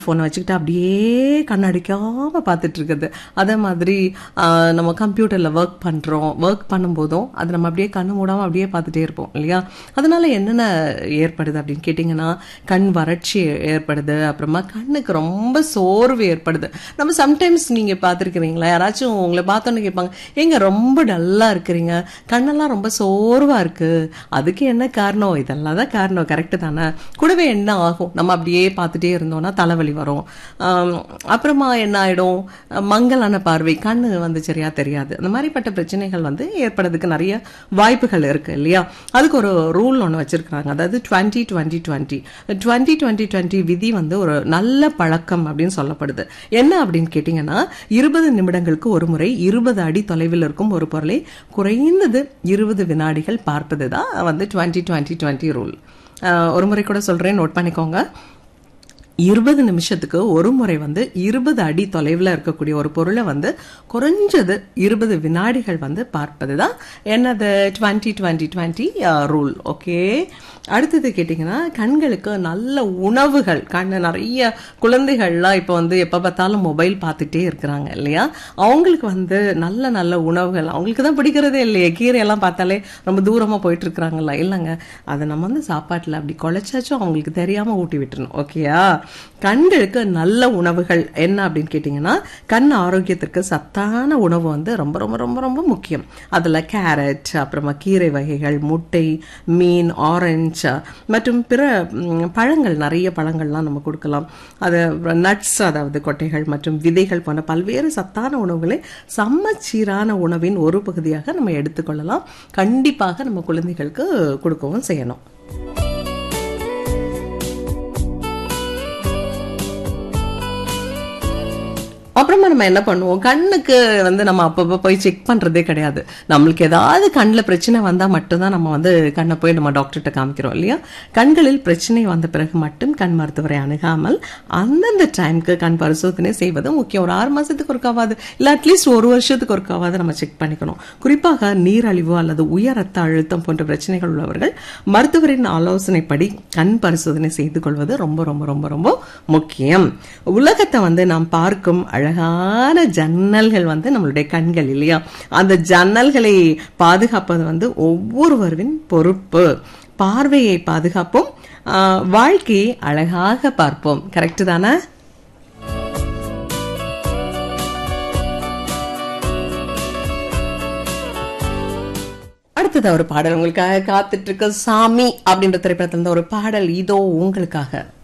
ஃபோனை வச்சுக்கிட்டு அப்படியே கண்ணடிக்காம பார்த்துட்டு இருக்குது அதே மாதிரி ஆஹ், நம்ம கம்ப்யூட்டர்ல ஒர்க் பண்றோம் ஒர்க் பண்ணும்போதும் அது நம்ம அப்படியே கண்ணு மூடாம அப்படியே பார்த்துட்டே இருப்போம் இல்லையா அதனால என்னென்ன ஏற்படுது அப்படின்னு கேட்டிங்கன்னா கண் வறட்சி ஏற்படுது அப்புறமா கண்ணுக்கு ரொம்ப சோர்வு ஏற்படுது நம்ம சம்டைம்ஸ் நீங்க பார்த்துருக்கிறீங்களா யாராச்சும் உங்களை பார்த்தோன்னு கேட்பாங்க ஏங்க ரொம்ப டல்லா இருக்கிறீங்க கண்ணெல்லாம் ரொம்ப சோர்வா இருக்கு அதுக்கு என்ன காரணம் இதெல்லாம் தான் காரணம் கரெக்டு தானே கூடவே என்ன ஆகும் நம்ம அப்படியே பார்த்துட்டே இருந்தோம்னா தலைவலி வரும் ஆம், அப்புறமா என்ன ஆயிடும் மங்கலான பார்வை கண்ணு வந்து சரியா தெரியாது அந்த மாதிரிப்பட்ட பிரச்சனைகள் வந்து ஏற்படுறதுக்கு நிறைய வாய்ப்புகள் இருக்கு இல்லையா அதுக்கு ஒரு ரூல் ஒன்று வச்சிருக்காங்க அதாவது twenty twenty twenty twenty twenty twenty விதி வந்து ஒரு நல்ல பழக்கம் அப்படின்னு சொல்லப்படுது என்ன அப்படின்னு கேட்டிங்கன்னா இருபது நிமிடங்களுக்கு ஒரு முறை இருபது அடி தொலைவில் இருக்கும் ஒரு பொருளை குறைந்தது இருபது வினாடிகள் பார்ப்பது தான் வந்து டுவெண்ட்டி டுவெண்ட்டி டுவெண்ட்டி ரூல் ஒரு முறை கூட சொல்றேன் நோட் பண்ணிக்கோங்க இருபது நிமிஷத்துக்கு ஒரு முறை வந்து இருபது அடி தொலைவில் இருக்கக்கூடிய ஒரு பொருளை வந்து குறைஞ்சது இருபது வினாடிகள் வந்து பார்ப்பது தான் என்னது twenty twenty twenty rule okay அடுத்தது கேட்டிங்கன்னா கண்களுக்கு நல்ல உணவுகள் கண்ணு நிறைய குழந்தைகள்லாம் இப்போ வந்து எப்போ பார்த்தாலும் மொபைல் பார்த்துட்டே இருக்கிறாங்க இல்லையா அவங்களுக்கு வந்து நல்ல நல்ல உணவுகள் அவங்களுக்கு தான் பிடிக்கிறதே இல்லையே கீரையெல்லாம் பார்த்தாலே ரொம்ப தூரமாக போயிட்டு இருக்கிறாங்கல்ல இல்லைங்க அதை நம்ம வந்து சாப்பாட்டில் அப்படி குழைச்சாச்சும் அவங்களுக்கு தெரியாமல் ஊட்டி விட்டுறணும் ஓகேயா கண்களுக்கு நல்ல உணவுகள் என்ன அப்படின்னு கேட்டிங்கன்னா கண் ஆரோக்கியத்திற்கு சத்தான உணவு வந்து ரொம்ப ரொம்ப ரொம்ப ரொம்ப முக்கியம் அதில் கேரட் அப்புறமா கீரை வகைகள் முட்டை மீன் ஆரஞ்சு மற்றும் பிற ம், பழங்கள் நிறைய பழங்கள்லாம் நம்ம கொடுக்கலாம் அது நட்ஸ் அதாவது கொட்டைகள் மற்றும் விதைகள் போன்ற பல்வேறு சத்தான உணவுகளை சமச்சீரான உணவின் ஒரு பகுதியாக நம்ம எடுத்துக்கொள்ளலாம் கண்டிப்பாக நம்ம குழந்தைகளுக்கு கொடுக்கவும் செய்யணும் அப்புறமா நம்ம என்ன பண்ணுவோம் கண்ணுக்கு வந்து நம்ம அப்பப்போ போய் செக் பண்றதே கிடையாது நம்மளுக்கு ஏதாவது கண்ணில் பிரச்சனை வந்தா மட்டும்தான் நம்ம வந்து கண்ணை போய் நம்ம டாக்டர்கிட்ட காமிக்கிறோம் இல்லையா கண்களில் பிரச்சனை வந்த பிறகு மட்டும் கண் மருத்துவரை அணுகாமல் அந்தந்த டைம்க்கு கண் பரிசோதனை செய்வது முக்கியம் ஒரு ஆறு மாசத்துக்கு ஒருக்காவது இல்ல அட்லீஸ்ட் ஒரு வருஷத்துக்கு ஒருக்காவது நம்ம செக் பண்ணிக்கணும் குறிப்பாக நீரழிவு அல்லது உயர் ரத்த அழுத்தம் போன்ற பிரச்சனைகள் உள்ளவர்கள் மருத்துவரின் ஆலோசனைப்படி கண் பரிசோதனை செய்து கொள்வது ரொம்ப ரொம்ப ரொம்ப ரொம்ப முக்கியம் உலகத்தை வந்து நாம் பார்க்கும் அழகான ஜன்னல்கள் வந்து நம்மளுடைய கண்கள் இல்லையா அந்த ஜன்னல்களை பாதுகாப்பது வந்து ஒவ்வொருவரின் பொறுப்பு பார்வையை பாதுகாப்போம் ஆஹ், வாழ்க்கையை அழகாக பார்ப்போம் கரெக்ட் தானே அடுத்தது ஒரு பாடல் உங்களுக்காக காத்துட்டு இருக்க சாமி அப்படின்ற திரைப்படத்துல இருந்து ஒரு பாடல் இதோ உங்களுக்காக